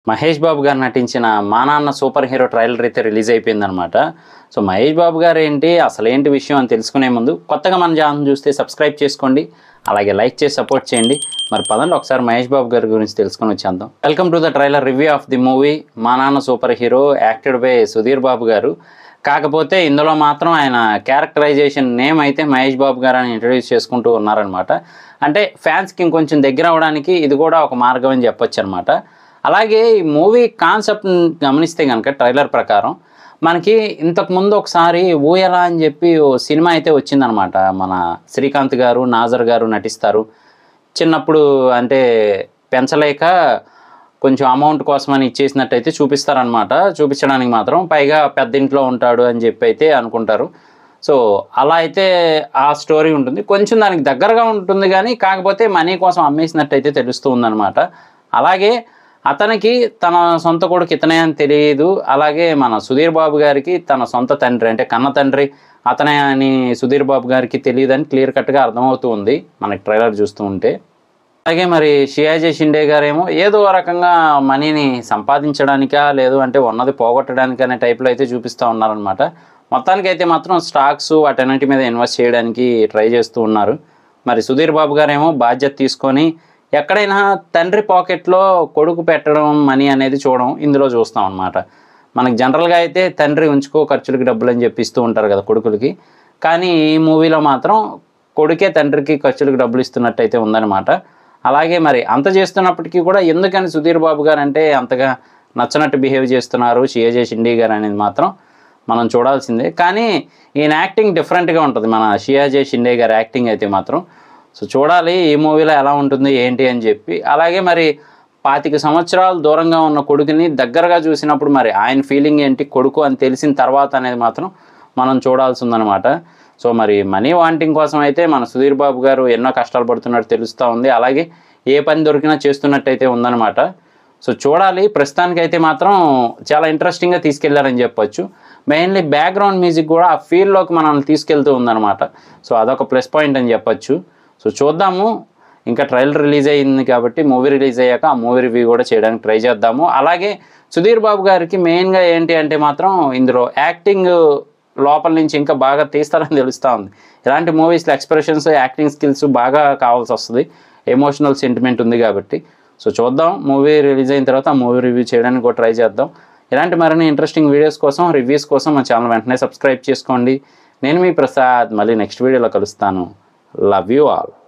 మహేష్ బాబు గారు నటించిన Maa Nanna super hero trailer అయితే రిలీజ్ అయిపోయిందనమాట సో మహేష్ బాబు గారు ఏంటి అసలు ఏంటి విషయం అని తెలుసుకునే ముందు కొత్తగా మన ఛానల్ చూస్తే సబ్స్క్రైబ్ చేసుకోండి అలాగే లైక్ చేసి సపోర్ట్ చేయండి మరి పదండి ఒకసారి మహేష్ బాబు గారి గురించి తెలుసుకొని వచ్చేద్దాం welcome to the trailer review of the movie Maa Nanna super hero acted by Sudheer Babu garu కాకపోతే ఇందులో మాత్రం ఆయన క్యారెక్టరైజేషన్ నేమ్ అయితే మహేష్ బాబు గారు అని ఇంట్రడ్యూస్ చేసుకుంటూ ఉన్నారనమాట అంటే ఫ్యాన్స్కి ఇంకొంచెం దగ్గర అవడానికి ఇది కూడా ఒక మార్గం అని చెప్పొచ్చు అనమాట అలాగే ఈ మూవీ కాన్సెప్ట్ గమనిస్తే కనుక ట్రైలర్ ప్రకారం మనకి ఇంతకు ముందు ఒకసారి ఊయల అని చెప్పి ఓ సినిమా అయితే వచ్చిందనమాట మన శ్రీకాంత్ గారు నాజర్ గారు నటిస్తారు చిన్నప్పుడు అంటే పెంచలేక కొంచెం అమౌంట్ కోసమని ఇచ్చేసినట్టయితే చూపిస్తారనమాట చూపించడానికి మాత్రం పైగా పెద్ద ఇంట్లో ఉంటాడు అని చెప్పి అయితే అనుకుంటారు సో అలా అయితే ఆ స్టోరీ ఉంటుంది కొంచెం దానికి దగ్గరగా ఉంటుంది కానీ కాకపోతే మనీ కోసం అమ్మేసినట్టయితే తెలుస్తూ ఉందన్నమాట అలాగే అతనికి తన సొంత కొడుకు ఇతనే అని తెలియదు అలాగే మన సుధీర్ బాబు గారికి తన సొంత తండ్రి అంటే కన్న తండ్రి అతనే అని సుధీర్ బాబు గారికి తెలియదని క్లియర్ కట్గా అర్థమవుతూ ఉంది మనకి ట్రైలర్ చూస్తూ ఉంటే అలాగే మరి షియాజీ షిండే గారేమో ఏదో రకంగా మనీని సంపాదించడానికా లేదు అంటే ఉన్నది పోగొట్టడానికి అనే టైప్లో అయితే చూపిస్తూ ఉన్నారనమాట మొత్తానికి అయితే మాత్రం స్టాక్స్ వాటన్నిటి మీద ఇన్వెస్ట్ చేయడానికి ట్రై చేస్తూ ఉన్నారు మరి సుధీర్ బాబు గారేమో బాధ్యత తీసుకొని ఎక్కడైనా తండ్రి పాకెట్లో కొడుకు పెట్టడం మనీ అనేది చూడడం ఇందులో చూస్తాం అనమాట మనకి జనరల్గా అయితే తండ్రి ఉంచుకో ఖర్చులకి డబ్బులు అని చెప్పి ఇస్తూ ఉంటారు కదా కొడుకులకి కానీ ఈ మూవీలో మాత్రం కొడుకే తండ్రికి ఖర్చులకు డబ్బులు ఇస్తున్నట్టు అయితే ఉందన్నమాట అలాగే మరి అంత చేస్తున్నప్పటికీ కూడా ఎందుకని సుధీర్ బాబు గారు అంటే అంతగా నచ్చనట్టు బిహేవ్ చేస్తున్నారు షియాజే షిండే గారు అనేది మాత్రం మనం చూడాల్సిందే కానీ ఈయన యాక్టింగ్ డిఫరెంట్గా ఉంటుంది మన షియాజే షిండే గారి యాక్టింగ్ అయితే మాత్రం సో చూడాలి ఈ మూవీలో ఎలా ఉంటుంది ఏంటి అని చెప్పి అలాగే మరి పాతిక సంవత్సరాలు దూరంగా ఉన్న కొడుకుని దగ్గరగా చూసినప్పుడు మరి ఆయన ఫీలింగ్ ఏంటి కొడుకు అని తెలిసిన తర్వాత అనేది మాత్రం మనం చూడాల్సి ఉందన్నమాట సో మరి మనీ వాంటింగ్ కోసం అయితే మన సుధీర్ బాబు గారు ఎన్నో కష్టాలు పడుతున్నట్టు తెలుస్తూ ఉంది అలాగే ఏ పని దొరికినా చేస్తున్నట్టయితే ఉందన్నమాట సో చూడాలి ప్రస్తుతానికైతే మాత్రం చాలా ఇంట్రెస్టింగ్గా తీసుకెళ్లారని చెప్పొచ్చు మెయిన్లీ బ్యాక్గ్రౌండ్ మ్యూజిక్ కూడా ఆ ఫీల్డ్లోకి మనల్ని తీసుకెళ్తూ ఉందన్నమాట సో అదొక ప్లస్ పాయింట్ అని చెప్పొచ్చు సో చూద్దాము ఇంకా ట్రైలర్ రిలీజ్ అయ్యింది కాబట్టి మూవీ రిలీజ్ అయ్యాక ఆ మూవీ రివ్యూ కూడా చేయడానికి ట్రై చేద్దాము అలాగే సుధీర్ బాబు గారికి మెయిన్గా ఏంటి అంటే మాత్రం ఇందులో యాక్టింగ్ లోపల నుంచి ఇంకా బాగా తీస్తారని తెలుస్తూ ఉంది ఇలాంటి మూవీస్లో ఎక్స్ప్రెషన్స్ యాక్టింగ్ స్కిల్స్ బాగా కావాల్సి వస్తుంది ఎమోషనల్ సెంటిమెంట్ ఉంది కాబట్టి సో చూద్దాం మూవీ రిలీజ్ అయిన తర్వాత ఆ మూవీ రివ్యూ చేయడానికి కూడా ట్రై చేద్దాం ఇలాంటి మరిన్ని ఇంట్రెస్టింగ్ వీడియోస్ కోసం రివ్యూస్ కోసం మా ఛానల్ వెంటనే సబ్స్క్రైబ్ చేసుకోండి నేను మీ ప్రసాద్ మళ్ళీ నెక్స్ట్ వీడియోలో కలుస్తాను లవ్ యూ ఆల్